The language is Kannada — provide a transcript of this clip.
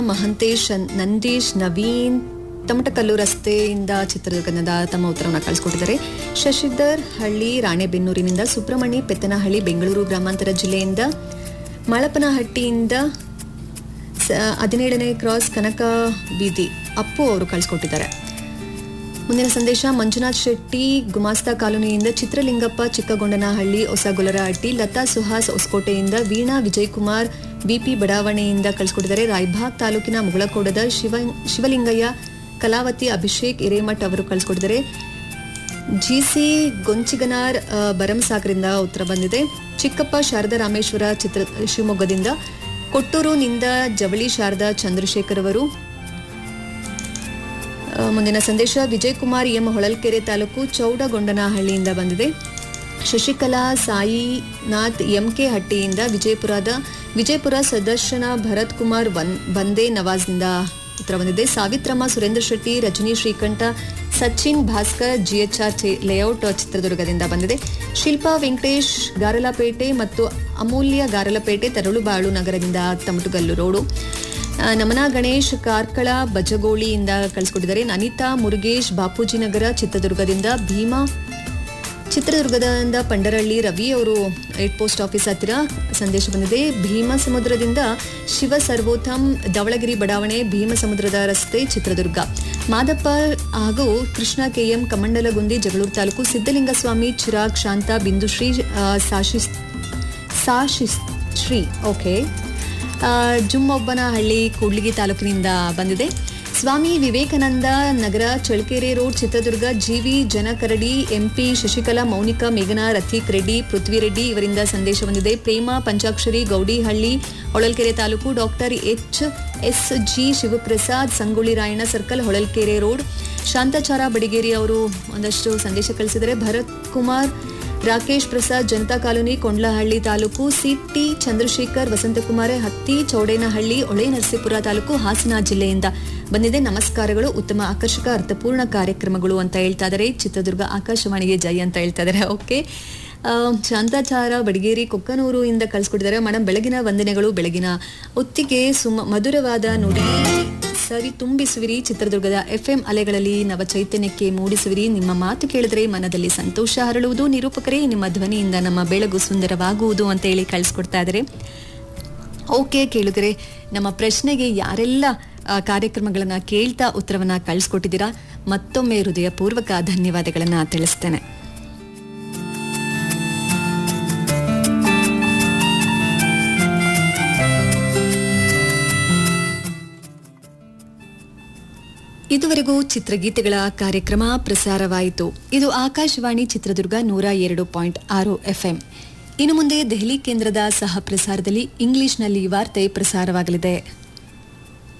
ಮಹಂತೇಶ್ ನಂದೀಶ್ ನವೀನ್ ತಮಟಕಲ್ಲು ರಸ್ತೆಯಿಂದ ಚಿತ್ರದುರ್ಗದಿಂದ ತಮ್ಮ ಉತ್ತರವನ್ನು ಕಳಿಸ್ಕೊಟ್ಟಿದ್ದಾರೆ ಶಶಿಧರ್ ಹಳ್ಳಿ ರಾಣೆಬೆನ್ನೂರಿನಿಂದ ಸುಬ್ರಹ್ಮಣ್ಯ ಪೆತ್ತನಹಳ್ಳಿ ಬೆಂಗಳೂರು ಗ್ರಾಮಾಂತರ ಜಿಲ್ಲೆಯಿಂದ ಮಳಪನಹಟ್ಟಿಯಿಂದ ಸ- ಹದಿನೇಳನೇ ಕ್ರಾಸ್ ಕನಕ ಬೀದಿ ಅಪ್ಪು ಅವರು ಕಳಿಸ್ಕೊಟ್ಟಿದ್ದಾರೆ ಮುಂದಿನ ಸಂದೇಶ ಮಂಜುನಾಥ್ ಶೆಟ್ಟಿ ಗುಮಾಸ್ತಾ ಕಾಲೋನಿಯಿಂದ ಚಿತ್ರಲಿಂಗಪ್ಪ ಚಿಕ್ಕಗೊಂಡನಹಳ್ಳಿ ಹೊಸಗೊಲರಹಟ್ಟಿ ಲತಾ ಸುಹಾಸ್ ಹೊಸಕೋಟೆಯಿಂದ ವೀಣಾ ವಿಜಯಕುಮಾರ್ ಬಿಪಿ ಬಡಾವಣೆಯಿಂದ ಕಳಿಸ್ಕೊಟ್ಟಿದ್ದಾರೆ ರಾಯಭಾಗ್ ತಾಲೂಕಿನ ಮುಗಳಕೋಡದ ಶಿವ ಶಿವಲಿಂಗಯ್ಯ ಕಲಾವತಿ ಅಭಿಷೇಕ್ ಹಿರೇಮಠ್ ಅವರು ಕಳಿಸ್ಕೊಟ್ಟಿದ್ದಾರೆ ಜಿಸಿ ಗೊಂಚಿಗನಾರ್ ಆ, ಭರಮಸಾಗರಿಂದ ಉತ್ತರ ಬಂದಿದೆ ಚಿಕ್ಕಪ್ಪ ಶಾರದಾ ರಾಮೇಶ್ವರ ಚಿತ್ರ ಶಿವಮೊಗ್ಗದಿಂದ ಕೊಟ್ಟೂರುನಿಂದ ಜವಳಿ ಶಾರದಾ ಚಂದ್ರಶೇಖರ್ ಅವರು ಆ, ಮುಂದಿನ ಸಂದೇಶ ವಿಜಯ್ ಕುಮಾರ್ ಎಂ ಹೊಳಲ್ಕೆರೆ ತಾಲೂಕು ಚೌಡಗೊಂಡನಹಳ್ಳಿಯಿಂದ ಬಂದಿದೆ ಶಶಿಕಲಾ ಸಾಯಿನಾಥ್ ಎಂಕೆ ಹಟ್ಟಿಯಿಂದ ವಿಜಯಪುರದ ವಿಜಯಪುರ ಸದರ್ಶನ ಭರತ್ ಕುಮಾರ್ ವನ್ ಬಂದೇ ನವಾಜ್ನಿಂದ ಉತ್ತರ ಬಂದಿದೆ ಸಾವಿತ್ರಮ್ಮ ಸುರೇಂದ್ರ ಶೆಟ್ಟಿ ರಜನಿ ಶ್ರೀಕಂಠ ಸಚಿನ್ ಭಾಸ್ಕರ್ ಜಿಎಚ್ಆರ್ ಲೇಔಟ್ ಚಿತ್ರದುರ್ಗದಿಂದ ಬಂದಿದೆ ಶಿಲ್ಪಾ ವೆಂಕಟೇಶ್ ಗಾರಲಪೇಟೆ ಮತ್ತು ಅಮೂಲ್ಯ ಗಾರಲಪೇಟೆ ತರಳುಬಾಳು ನಗರದಿಂದ ತಮಟುಗಲ್ಲು ರೋಡು ಆ, ನಮನ ಗಣೇಶ್ ಕಾರ್ಕಳ ಬಜಗೋಳಿಯಿಂದ ಕಳಿಸ್ಕೊಟ್ಟಿದ್ದಾರೆ ಅನಿತಾ ಮುರುಗೇಶ್ ಬಾಪೂಜಿ ನಗರ ಚಿತ್ರದುರ್ಗದಿಂದ ಭೀಮಾ ಚಿತ್ರದುರ್ಗದಿಂದ ಪಂಡರಳ್ಳಿ ರವಿ ಅವರು ಏಟ್ ಪೋಸ್ಟ್ ಆಫೀಸ್ ಹತ್ತಿರ ಸಂದೇಶ ಬಂದಿದೆ ಭೀಮ ಸಮುದ್ರದಿಂದ ಶಿವ ಸರ್ವೋತ್ತಮ್ ಧವಳಗಿರಿ ಬಡಾವಣೆ ಭೀಮ ಸಮುದ್ರದ ರಸ್ತೆ ಚಿತ್ರದುರ್ಗ ಮಾದಪ್ಪ ಹಾಗೂ ಕೃಷ್ಣ ಕೆಎಂ ಕಮಂಡಲಗುಂದಿ ಜಗಳೂರು ತಾಲೂಕು ಸಿದ್ದಲಿಂಗಸ್ವಾಮಿ ಚಿರಾಗ್ ಶಾಂತ ಬಿಂದುಶ್ರೀ ಆ, ಸಾಶಿಸ್ ಸಾಶಿಸ್ ಶ್ರೀ ಓಕೆ ಆ, ಜುಮ್ಮೊಬ್ಬನಹಳ್ಳಿ ಕೂಡ್ಲಿಗಿ ತಾಲೂಕಿನಿಂದ ಬಂದಿದೆ Swami Vivekananda Nagara Challakere road Chitradurga GV Janakaradi MP Shashikala Mounika ಮೇಘನಾ ರಥೀಕ್ ರೆಡ್ಡಿ ಪೃಥ್ವಿ ರೆಡ್ಡಿ ಇವರಿಂದ ಸಂದೇಶ ಬಂದಿದೆ ಪ್ರೇಮ ಪಂಚಾಕ್ಷರಿ ಗೌಡಿಹಳ್ಳಿ ಹೊಳಲ್ಕೆರೆ ತಾಲೂಕು doctor H S G Shivaprasad Sangolli Rayanna circle Holalkere road Shantachara Badigeri ಅವರು ಒಂದಷ್ಟು ಸಂದೇಶ ಕಳಿಸಿದರೆ ಭರತ್ ಕುಮಾರ್ ರಾಕೇಶ್ ಪ್ರಸಾದ್ ಜನತಾ ಕಾಲೋನಿ ಕೊಂಡ್ಲಹಳ್ಳಿ ತಾಲೂಕು ಸಿಟಿ ಚಂದ್ರಶೇಖರ್ ವಸಂತಕುಮಾರ ಹತ್ತಿ ಚೌಡೇನಹಳ್ಳಿ ಹೊಳೆ ನರಸೀಪುರ ತಾಲೂಕು ಹಾಸನ ಜಿಲ್ಲೆಯಿಂದ ಬಂದಿದೆ ನಮಸ್ಕಾರಗಳು ಉತ್ತಮ ಆಕರ್ಷಕ ಅರ್ಥಪೂರ್ಣ ಕಾರ್ಯಕ್ರಮಗಳು ಅಂತ ಹೇಳ್ತಾ ಇದ್ದಾರೆ ಚಿತ್ರದುರ್ಗ ಆಕಾಶವಾಣಿಗೆ ಜೈ ಅಂತ ಹೇಳ್ತಾ ಇದ್ದಾರೆ ಓಕೆ ಆ, ಶಾಂತಾಚಾರ ಬಡಿಗೇರಿ ಕೊಕ್ಕನೂರು ಇಂದ ಕಳ್ಸಿಕೊಟ್ಟಿದ್ದಾರೆ ಮೇಡಮ್ ಬೆಳಗಿನ ವಂದನೆಗಳು ಬೆಳಗಿನ ಹೊತ್ತಿಗೆ ಸುಮ ಮಧುರವಾದ ನುಡಿ ಸರಿ ತುಂಬಿಸುವಿರಿ ಚಿತ್ರದುರ್ಗದ ಎಫ್ಎಂ ಅಲೆಗಳಲ್ಲಿ ನವ ಚೈತನ್ಯಕ್ಕೆ ಮೂಡಿಸುವಿರಿ ನಿಮ್ಮ ಮಾತು ಕೇಳಿದ್ರೆ ಮನದಲ್ಲಿ ಸಂತೋಷ ಹರಳುವುದು ನಿರೂಪಕರೇ ನಿಮ್ಮ ಧ್ವನಿಯಿಂದ ನಮ್ಮ ಬೆಳಗು ಸುಂದರವಾಗುವುದು ಅಂತ ಹೇಳಿ ಕಳಿಸ್ಕೊಡ್ತಾ ಇದ್ದಾರೆ ಓಕೆ ಕೇಳಿದ್ರೆ ನಮ್ಮ ಪ್ರಶ್ನೆಗೆ ಯಾರೆಲ್ಲ ಆ, ಕಾರ್ಯಕ್ರಮಗಳನ್ನ ಕೇಳ್ತಾ ಉತ್ತರವನ್ನ ಕಳಿಸ್ಕೊಟ್ಟಿದ್ದೀರಾ ಮತ್ತೊಮ್ಮೆ ಹೃದಯಪೂರ್ವಕ ಧನ್ಯವಾದಗಳನ್ನ ತಿಳಿಸ್ತೇನೆ ಇದುವರೆಗೂ ಚಿತ್ರಗೀತೆಗಳ ಕಾರ್ಯಕ್ರಮ ಪ್ರಸಾರವಾಯಿತು ಇದು ಆಕಾಶವಾಣಿ ಚಿತ್ರದುರ್ಗ ನೂರ ಎರಡು ಪಾಯಿಂಟ್ ಆರು ಎಫ್ಎಂ ಇನ್ನು ಮುಂದೆ ದೆಹಲಿ ಕೇಂದ್ರದ ಸಹ ಪ್ರಸಾರದಲ್ಲಿ ಇಂಗ್ಲಿಷ್ನಲ್ಲಿ ವಾರ್ತೆ ಪ್ರಸಾರವಾಗಲಿದೆ